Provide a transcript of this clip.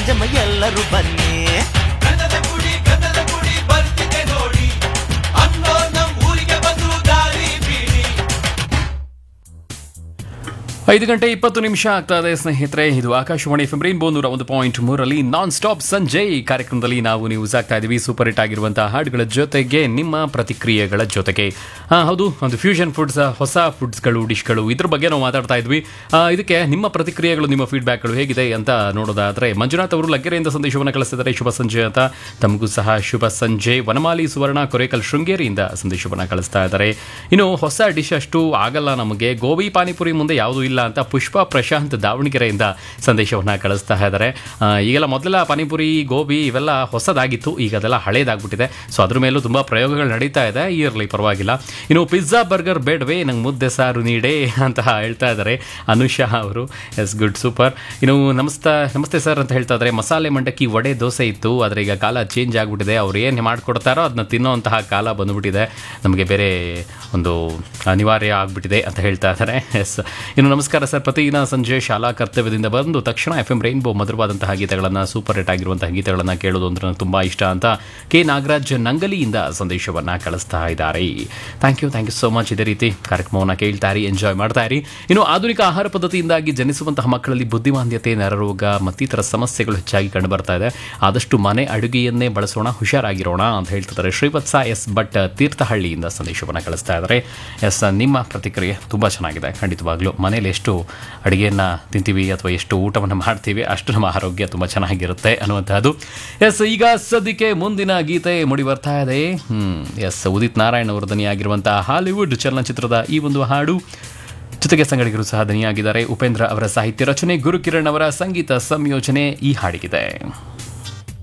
ಜಮ ಎಲ್ಲರೂ ಬನ್ನಿ ಗಂಧದ ಗುಡಿ ಗಂಧದ ಗುಡಿ ಬರ್ತಿದೆ ನೋಡಿ ಅನ್ನೋ ನಮ್ ಊರಿಗೆ ಬಂದು ದಾರಿ ಬೀಡಿ ಐದು ಗಂಟೆ ಇಪ್ಪತ್ತು ನಿಮಿಷ ಆಗ್ತಾ ಇದೆ ಸ್ನೇಹಿತರೆ ಇದು ಆಕಾಶವಾಣಿ ಎಫ್ ರೈನ್ಬೋ ನೂರ ಒಂದು ಪಾಯಿಂಟ್ ಮೂರರಲ್ಲಿ ನಾನ್ ಸ್ಟಾಪ್ ಸಂಜೆ ಈ ಕಾರ್ಯಕ್ರಮದಲ್ಲಿ ನಾವು ನೀವು ಆಗ್ತಾ ಇದೀವಿ ಸೂಪರ್ ಹಿಟ್ ಆಗಿರುವಂತಹ ಹಾಡುಗಳ ಜೊತೆಗೆ ನಿಮ್ಮ ಪ್ರತಿಕ್ರಿಯೆಗಳ ಜೊತೆಗೆ ಆ, ಹೌದು ಒಂದು ಫ್ಯೂಷನ್ ಫುಡ್ಸ್ ಹೊಸ ಫುಡ್ಸ್ಗಳು ಡಿಶ್ಗಳು ಇದ್ರ ಬಗ್ಗೆ ನಾವು ಮಾತಾಡ್ತಾ ಇದ್ವಿ ಆ, ಇದಕ್ಕೆ ನಿಮ್ಮ ಪ್ರತಿಕ್ರಿಯೆಗಳು ನಿಮ್ಮ ಫೀಡ್ಬ್ಯಾಕ್ಗಳು ಹೇಗಿದೆ ಅಂತ ನೋಡೋದಾದ್ರೆ ಮಂಜುನಾಥ್ ಅವರು ಲಗ್ಗೆರೆಯಿಂದ ಸಂದೇಶವನ್ನು ಕಳಿಸಿದ್ದಾರೆ ಶುಭ ಸಂಜೆ ಅಂತ ತಮಗೂ ಸಹ ಶುಭ ಸಂಜೆ ವನಮಾಲಿ ಸುವರ್ಣ ಕೊರೇಕಲ್ ಶೃಂಗೇರಿಯಿಂದ ಸಂದೇಶವನ್ನು ಕಳಿಸ್ತಾ ಇದ್ದಾರೆ ಇನ್ನು ಹೊಸ ಡಿಶ್ ಅಷ್ಟು ಆಗಲ್ಲ ನಮಗೆ ಗೋಬಿ ಪಾನಿಪುರಿ ಮುಂದೆ ಯಾವುದೂ ಇಲ್ಲ ಅಂತ ಪುಷ್ಪ ಪ್ರಶಾಂತ್ ದಾವಣಗೆರೆಯಿಂದ ಸಂದೇಶವನ್ನು ಕಳಿಸ್ತಾ ಇದ್ದಾರೆ ಆ, ಈಗೆಲ್ಲ ಮೊದಲ ಪಾನಿಪುರಿ ಗೋಬಿ ಇವೆಲ್ಲ ಹೊಸದಾಗಿತ್ತು ಈಗ ಅದೆಲ್ಲ ಹಳೇದಾಗ್ಬಿಟ್ಟಿದೆ ಸೊ ಅದ್ರ ಮೇಲೂ ತುಂಬ ಪ್ರಯೋಗಗಳು ನಡೀತಾ ಇದೆ ಇರಲಿ ಪರವಾಗಿಲ್ಲ ಇನ್ನು ಪಿಜ್ಜಾ ಬರ್ಗರ್ ಬೇಡವೇ ನಂಗೆ ಮುದ್ದೆ ಸಾರು ನೀಡೇ ಅಂತ ಹೇಳ್ತಾ ಇದ್ದಾರೆ ಅನುಷಾ ಅವರು ಎಸ್ ಗುಡ್ ಸೂಪರ್ ಇನ್ನು ನಮಸ್ತಾ ನಮಸ್ತೆ ಸರ್ ಅಂತ ಹೇಳ್ತಾ ಇದ್ದಾರೆ ಮಸಾಲೆ ಮಂಡಕ್ಕಿ ವಡೆ ದೋಸೆ ಇತ್ತು ಆದರೆ ಈಗ ಕಾಲ ಚೇಂಜ್ ಆಗಿಬಿಟ್ಟಿದೆ ಅವ್ರು ಏನು ಮಾಡಿಕೊಡ್ತಾರೋ ಅದನ್ನ ತಿನ್ನೋಂತಹ ಕಾಲ ಬಂದುಬಿಟ್ಟಿದೆ ನಮಗೆ ಬೇರೆ ಒಂದು ಅನಿವಾರ್ಯ ಆಗಿಬಿಟ್ಟಿದೆ ಅಂತ ಹೇಳ್ತಾ ಇದ್ದಾರೆ ಎಸ್ ಇನ್ನು ನಮಸ್ಕಾರ ಸರ್ ಪ್ರತಿದಿನ ಸಂಜೆ ಶಾಲಾ ಕರ್ತವ್ಯದಿಂದ ಬಂದು ತಕ್ಷಣ ಎಫ್ ಎಂ ರೈನ್ಬೋ ಮಧುರವಾದಂತಹ ಗೀತೆಗಳನ್ನು ಸೂಪರ್ ಹಿಟ್ ಆಗಿರುವಂತಹ ಗೀತೆಗಳನ್ನು ಕೇಳೋದು ಅಂದ್ರೆ ನನಗೆ ತುಂಬ ಇಷ್ಟ ಅಂತ ಕೆ ನಾಗರಾಜ್ ನಂಗಲಿಯಿಂದ ಸಂದೇಶವನ್ನು ಕಳಿಸ್ತಾ ಇದ್ದಾರೆ thank you thank you so much ಇದೇ ರೀತಿ ಕಾರ್ಯಕ್ರಮವನ್ನು ಕೇಳ್ತಾ ಇರಿ ಎಂಜಾಯ್ ಮಾಡ್ತಾ ಇರಿ ಇನ್ನು ಆಧುನಿಕ ಆಹಾರ ಪದ್ಧತಿಯಿಂದಾಗಿ ಜನಿಸುವಂತಹ ಮಕ್ಕಳಲ್ಲಿ ಬುದ್ಧಿಮಾಂದ್ಯತೆ ನರರೋಗ ಮತ್ತಿತರ ಸಮಸ್ಯೆಗಳು ಹೆಚ್ಚಾಗಿ ಕಂಡು ಬರ್ತಾ ಇದೆ ಆದಷ್ಟು ಮನೆ ಅಡುಗೆಯನ್ನೇ ಬಳಸೋಣ ಹುಷಾರಾಗಿರೋಣ ಅಂತ ಹೇಳ್ತಿದ್ದಾರೆ ಶ್ರೀವತ್ಸ ಎಸ್ ಭಟ್ ತೀರ್ಥಹಳ್ಳಿಯಿಂದ ಸಂದೇಶವನ್ನು ಕಳಿಸ್ತಾ ಇದ್ದಾರೆ ಎಸ್ ನಿಮ್ಮ ಪ್ರತಿಕ್ರಿಯೆ ತುಂಬ ಚೆನ್ನಾಗಿದೆ ಖಂಡಿತವಾಗ್ಲೂ ಮನೇಲಿ ಎಷ್ಟು ಅಡುಗೆಯನ್ನು ತಿಂತೀವಿ ಅಥವಾ ಎಷ್ಟು ಊಟವನ್ನು ಮಾಡ್ತೀವಿ ಅಷ್ಟು ನಮ್ಮ ಆರೋಗ್ಯ ತುಂಬ ಚೆನ್ನಾಗಿರುತ್ತೆ ಅನ್ನುವಂಥದ್ದು ಎಸ್ ಈಗ ಸದ್ಯಕ್ಕೆ ಮುಂದಿನ ಗೀತೆ ಮುಡಿ ಬರ್ತಾ ಇದೆ ಹ್ಮ್ ಎಸ್ ಉದಿತ್ ನಾರಾಯಣ್ ಅವರ ದನಿಯಾಗಿರುವಂತಹ ಹಾಲಿವುಡ್ ಚಲನಚಿತ್ರದ ಈ ಒಂದು ಹಾಡು ಜೊತೆಗೆ ಸಂಗಡಿಗರು ಸಹ ದನಿಯಾಗಿದ್ದಾರೆ ಉಪೇಂದ್ರ ಅವರ ಸಾಹಿತ್ಯ ರಚನೆ ಗುರುಕಿರಣ್ ಅವರ ಸಂಗೀತ ಸಂಯೋಜನೆ ಈ ಹಾಡಿಗಿದೆ